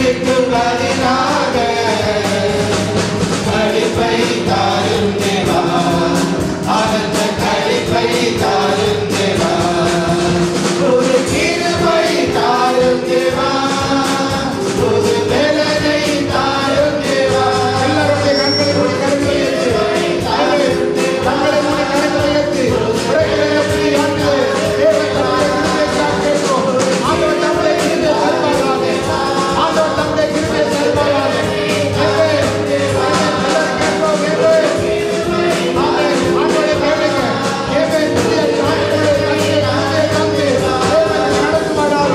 கண்ணீருக்கு பதிலாக கழிப்பை தாரும் தேவா ஆனந்த கழிப்பை தாரும் தேவா ஒரு கிருபை தாரும் தேவா ஒரு வேலனை தாரும் தேவா எல்லாருடைய கண்களை மூடி கரங்களை உயர்த்தி. கண்களை மூடி கரங்களை உயர்த்தி. உரைகளை எப்படி ஆண்டு தேவன் தம்முடைய கிருபைக்காக கேட்போம். ஆண்டவர் தம்முடைய கிருபையை தருவாராக. ஆண்டவர் தம்முடைய கிருபையை தருவாராக. ஆமென். எல்லாரும் கேட்போம். ஆமென். ஆமென். ஆண்டவரை கேளுங்க. ஆமென். புதிய ஆண்டவரை தந்து, கிருபையை தந்து, தேவன் நடத்துவாராக.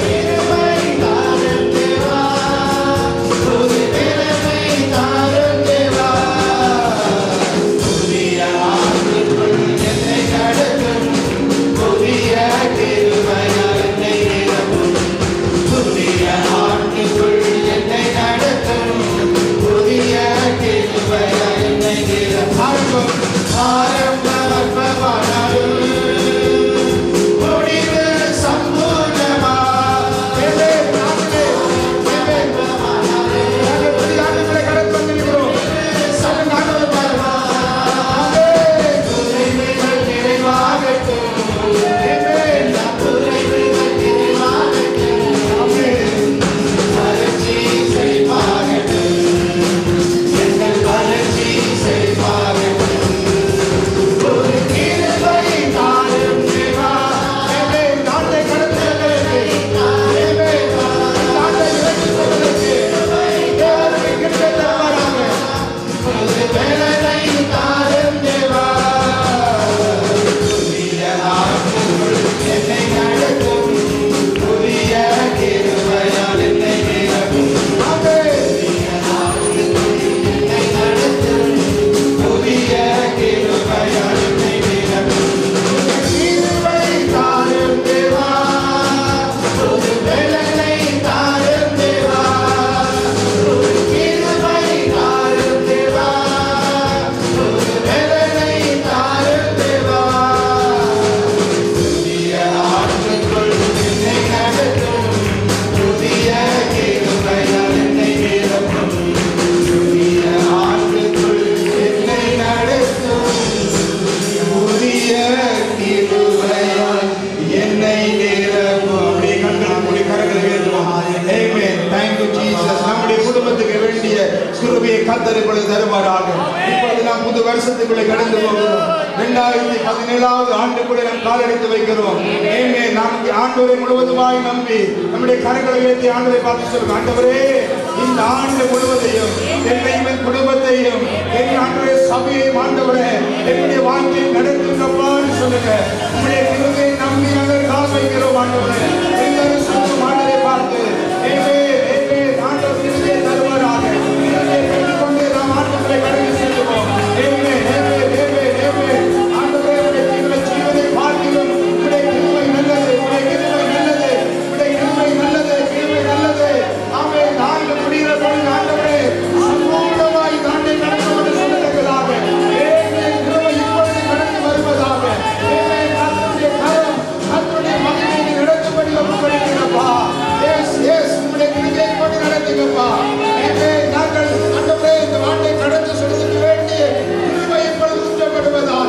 ஒரு வேலனை தாரும் தேவா புதிய ஆண்டுக்குள் என்னை நடத்தும் புதிய கிருபையால் என்னை நிரப்பும் புதிய ஆண்டுக்குள் என்னை நடத்தும் புதிய கிருபையால் என்னை நிரப்பும் ஆரம்பம் ஆரம்பமானாலும் முடிவு சம்பூர்ணமா ஆமென். ஆமென். ஆமென். நாங்கள் புதிய ஆண்டுகளை கடந்து வந்திருக்கிறோம். சொல்லுங்க ஆண்டவர் பாருங்க. ஆமென். குறைவுகள் நிறைவாகட்டும் ஆமென். குறைவுகள் நிறைவாகட்டும் ஆமென். வளர்ச்சி செழிப்பாகட்டும் எங்கள் வளர்ச்சி செழிப்பாகட்டும் ஒரு கிருபை தாரும் தேவா ஆமென். நாட்டை கடந்து செல்வதற்கு. ஆமென். நாட்டை இறக்கி செல்வதற்கு. தேவனுடைய கிருபை தருவாராக. ஒரு வேலனை தாரும் தேவா புதிய ஆண்டுக்குள் என்னை நடத்தும் புதிய கிருபையால் என்னை நிரப்பும் ஆமென். என்னை நடத்தும் புதிய கிருபையால் என்னை நிரப்பும் கிருபை தாரும் தேவா ஒரு வேலனை தாரும் தேவா ஒரு கிருபை தாரும் தேவா ஒரு வேலனை தாரும் தேவா புதிய ஆண்டுக்குள் என்னை நடத்தும் புதிய கிருபையால் என்னை நிரப்பும் புதிய ஆண்டுக்குள் என்னை நடத்தும் புதிய கிருபையால் என்னை நிரப்பும் அப்படியே கண்களை மூடி கரங்களை உயர்த்துவோம் ஆமென் தேங்க் யூ ஜீசஸ் நம்முடைய குடும்பத்துக்கு வேண்டிய கிருபையை கத்தர் இப்பொழுது தருவாராக இப்பொழுது நாம் புது வருஷத்துக்குள்ளே கடந்து போகிறோம் இரண்டாயிரத்தி பதினேழாவது ஆண்டுக்குள்ளே நாம் காலெடுத்து வைக்கிறோம் ஏமே நாம் ஆண்டவரை முழுவதுமாய் நம்பி நம்முடைய கரங்களை உயர்த்தி ஆண்டவரை பார்த்து சொல்லுங்க ஆண்டவரே இந்த ஆண்டு முழுவதையும் என்னையும் என் குடும்பத்தையும் என் ஆண்டவரே சபையை ஆண்டவரே என்னுடைய வாழ்க்கையை நடத்துங்கப்பான்னு சொல்லுங்க உங்களுடைய கிருபையை நம்பி நாங்கள் கால் வைக்கிறோம் ஆண்டவரே எல்லாரும் சொல்லும் ஆண்டவரை பார்த்து ஏமே ஏமே ஆண்டவர் கிருபையை தருவாராக கிருபையை பெற்றுக்கொண்டு நாம் ஆண்டவரை கடந்து செல்லுவோம் ஏமே ஏமே ஏமே ஏமே ஆண்டவரே உடைய கிருபை ஜீவனை பார்க்கிறோம் உடைய கிருபை நல்லது உடைய கிருபை நல்லது உடைய கிருபை நல்லது கிருபை நல்லது ஆமே நாங்கள் முடிகிற பொழுது ஆண்டவரே சம்பூர்ணமாய் தாண்டை கடந்து வந்து சொல்லுகிறாக ஏமே கிருபை இப்பொழுது கடந்து வருவதாக ஏமே கர்த்தருடைய கரம் கர்த்தருடைய மகிமையை நடத்தும்படி ஒப்புக்கொடுக்கிறப்பா எஸ் எஸ் உங்களுடைய கிருபையை கொண்டு நடத்துங்கப்பா ஏமே நாங்கள் ஆண்டவரே இந்த ஆண்டை கடந்து செல்வதற்கு வேண்டிய கிருபை இப்பொழுது ஊற்றப்படுவதாக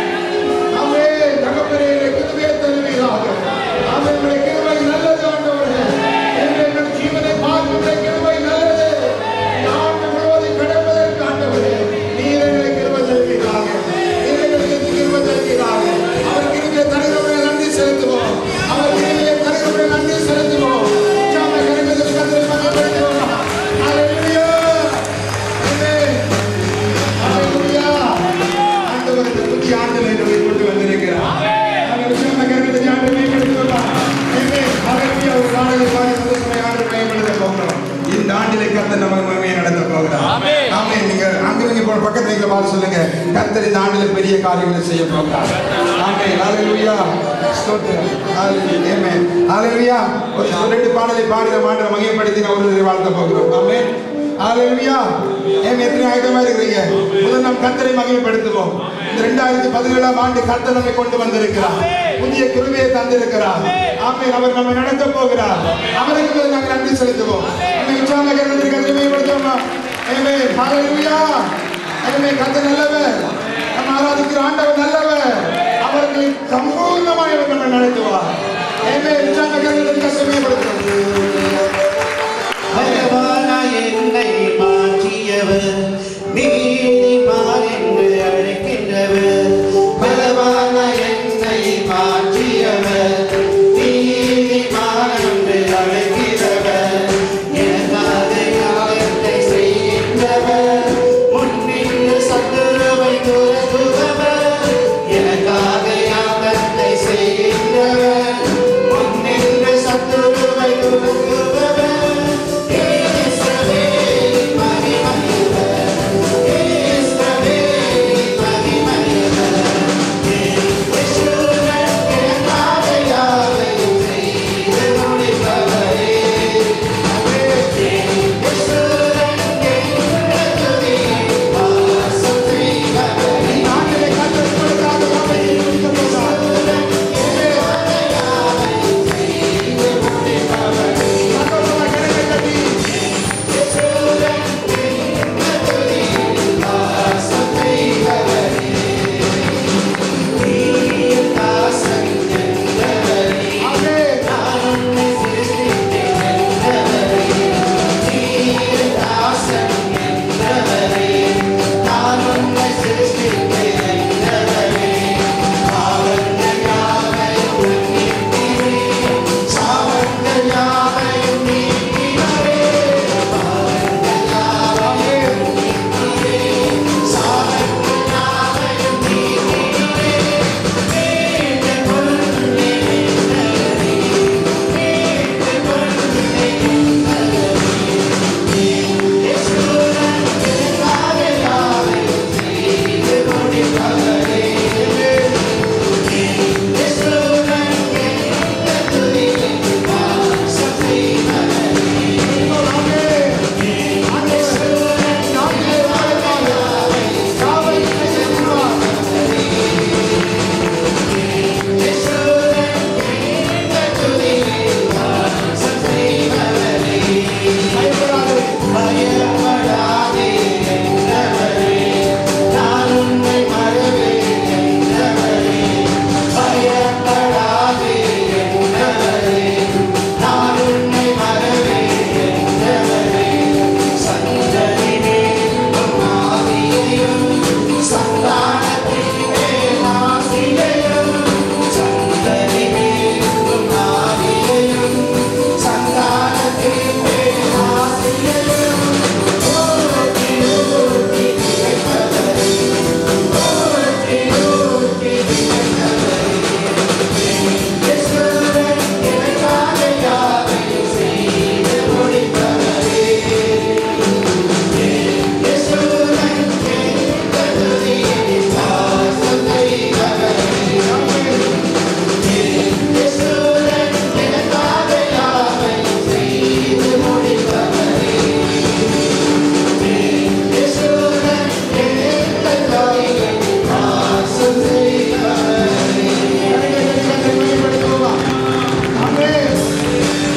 ஆமே தகப்பனே கிருபையை தருவீராக ஆமே உங்களுடைய கிருபை நல்லது ஆண்டவரே எங்கள் எங்கள் ஜீவனை பார்த்து உங்களுடைய கிருபை நல்லது ஆண்டு முழுவதும் கடப்பதற்கு ஆண்டவரே நீர் எங்களை கிருபை தருவீராக நீர் எங்களுக்கு கிருபை தருவீராக அவர் கிருபையை தருகிறவரை நன்றி செலுத்துவோம் அவர் கிருபையை தருகிறவரை நன்றி செலுத்துவோம் உற்சாக கரங்களை கத்தரை மகிமைப்படுத்துவோம் ஹalleluya ஆமென் ஹalleluya ஆண்டவர் இந்த புதிய ஆண்டில் என்னை கொண்டு வந்திருக்கிறார் நாங்கள் உற்சாக கரங்களை ஆண்டு மேம்படுத்துவோம் ஆமென் ஹalleluya ஒரு நாளை பாடி சந்தோஷமாய் ஆண்டு மேம்படுத்த போகிறோம் இந்த ஆண்டிலே கர்த்தர் நமக்கு மகிமையை நடத்த போகிறார் ஆமென் நீங்க அங்க போற பக்கத்துல நீங்க பார்த்து சொல்லுங்க கர்த்தர் இந்த ஆண்டிலே பெரிய காரியங்களை செய்ய போகிறார் ஆமென் ஹalleluya ஸ்தோத்திரம் ஹalleluya ஆமென் ஹalleluya ஒரு ரெண்டு பாடலை பாடி நம்ம ஆண்டவரை மகிமைப்படுத்தி நான் ஒரு வாழ்த்த போகிறோம் ஆமென் ஹalleluya ஏன் எத்தனை ஆயுதமா இருக்கிறீங்க முதல்ல நாம் கர்த்தரை மகிமைப்படுத்துவோம் இந்த ரெண்டாயிரத்தி பதினேழாம் ஆண்டு கர்த்தர் நம்மை கொண்டு வந்திருக்கிறார் புதிய கிருமையை தந்திருக்கிறார் ஆமென் அவர் நம்மை நடத்த போகிறார் அவருக்கு முதல் நாங்கள் நன்றி செலுத்துவோம் நம்மை உற்சாக கருத்திற்கு அதிகமைப்படுத்துவோமா ஆமென் ஹalleluya ஆமென் கர்த்தர் நல்லவர் நம்ம ஆராதிக்கிற ஆண்டவர் நல்லவர் அவர்களை சம்பூர்ணமாய் அவர் நம்மை நடத்துவார்